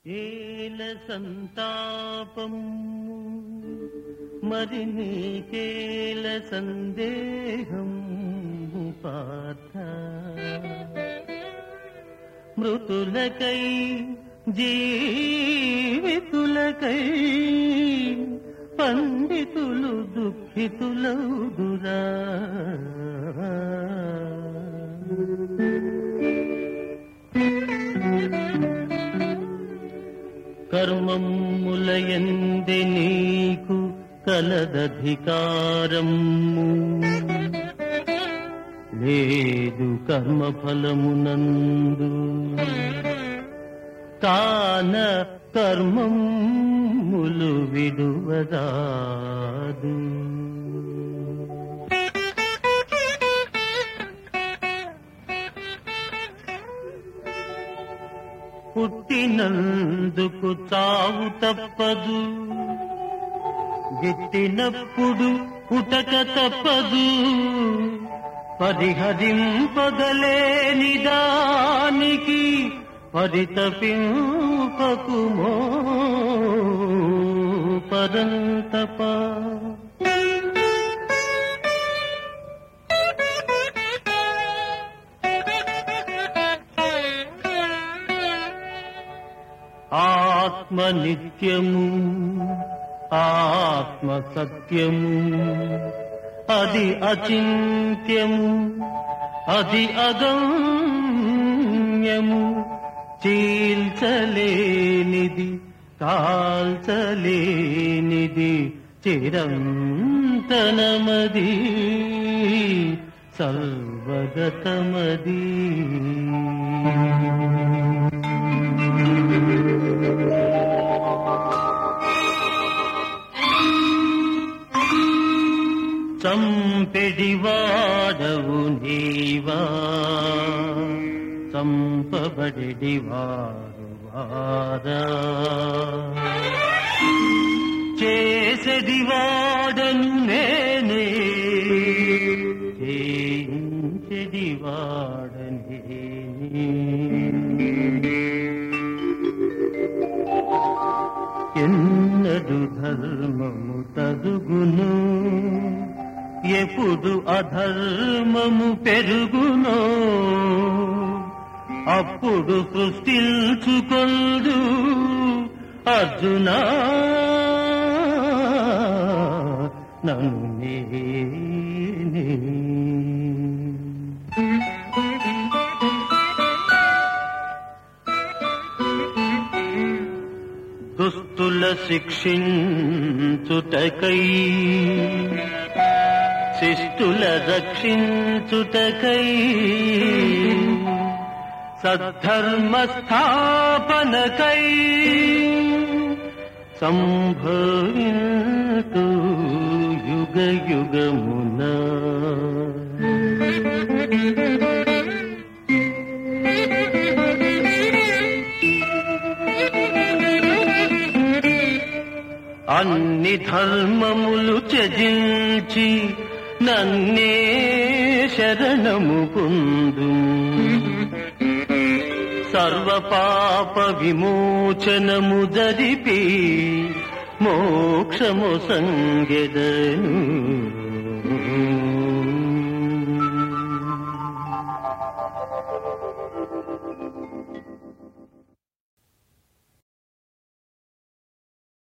ఏల సంతాపం మరి నీకేల సందేహం పార్థ మృతులకై జీవితులకై పండితులు దుఃఖితులౌదురా కర్మములయంది నీకు కలదధికారము లేదు కర్మఫలమునందు కాన కర్మములు విడువరాదు పుట్టినందుకు చావు తప్పదు గిట్టినప్పుడు పుటక తప్పదు పరిహరింపగలేని దానికి పరితపింపకుమో పరంతప ఆత్మ నిత్యము ఆత్మ సత్యము అది అచింత్యము అది అగమ్యము చీల్చలేనిది కాల్చలేనిది చిరంతనమది సర్వగతమది చంపెడివాడవు నీవా చంపబడివారు వారా చేసెడివాడను నేనే చేయించెడివాడనే ఎన్నడు ధర్మము తదుగును ఎప్పుడు అధర్మము పెరుగునో అప్పుడు సృష్టించుకొందు అర్జునా నన్ను నేనే. దుస్తుల శిక్షించుటకై శిష్టుల రక్షించుటకై సద్ధర్మ స్థాపనకై సంభవింతు యుగ యుగమున అన్ని ధర్మములు త్యజించి నన్నే శరణము పొందు సర్వ పాప విమోచనము జరిపి మోక్షము సంగెదను